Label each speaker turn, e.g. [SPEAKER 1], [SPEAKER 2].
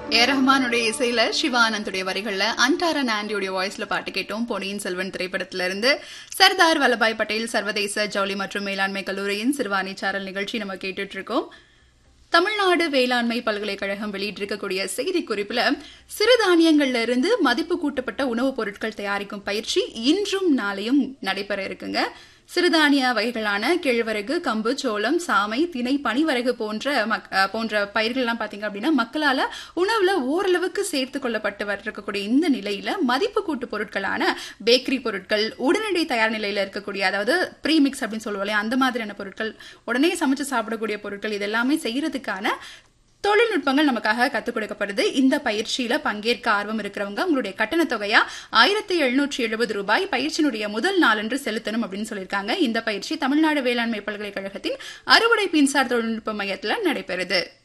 [SPEAKER 1] ஏ ரஹ்மானுடைய இசையில சிவானந்துடைய வரிகள்ல அன்டாரன் ஆண்டியோடைய வாய்ஸ்ல பாட்டு கேட்டோம் பொன்னியின் செல்வன் திரைப்படத்துல இருந்து சர்தார் வல்லபாய் பட்டேல் சர்வதேச ஜவுளி மற்றும் மேலாண்மை கல்லூரியின் சிறுவாணி சாரல் நிகழ்ச்சி நம்ம கேட்டுட்டு இருக்கோம் தமிழ்நாடு வேளாண்மை பல்கலைக்கழகம் வெளியிட்டிருக்கக்கூடிய செய்தி குறிப்புல சிறுதானியங்கள்ல இருந்து மதிப்பு கூட்டப்பட்ட உணவுப் பொருட்கள் தயாரிக்கும் பயிற்சி இன்றும் நாளையும் நடைபெற இருக்குங்க சிறுதானிய வகைகளான கேழ்வரகு கம்பு சோளம் சாமை திணை பனிவரகு போன்ற மக்- அஹ் போன்ற பயிர்கள்லாம் பாத்தீங்க அப்படின்னா மக்களால உணவுல ஓரளவுக்கு சேர்த்து கொள்ளப்பட்டு வரக்கூடிய இந்த நிலையில மதிப்பு கூட்டு பொருட்களான பேக்கரி பொருட்கள் உடனடி தயார் நிலையில இருக்கக்கூடிய அதாவது ப்ரீமிக்ஸ் அப்படின்னு சொல்லுவோம் இல்லையா அந்த மாதிரியான பொருட்கள் உடனே சமைச்சு சாப்பிடக்கூடிய பொருட்கள் இதெல்லாமே செய்யறதுக்கான தொழில்நுட்பங்கள் நமக்காக கத்துக் கொடுக்கப்படுது இந்த பயிற்சியில பங்கேற்க ஆர்வம் இருக்கிறவங்க உங்களுடைய கட்டண தொகையா ஆயிரத்தி எழுநூற்றி எழுபது ரூபாய் பயிற்சியினுடைய முதல் நாளன்று செலுத்தணும் அப்படின்னு சொல்லியிருக்காங்க இந்த பயிற்சி தமிழ்நாடு வேளாண்மை பல்கலைக்கழகத்தின் அறுவடை மின்சார தொழில்நுட்ப மையத்துல நடைபெறுது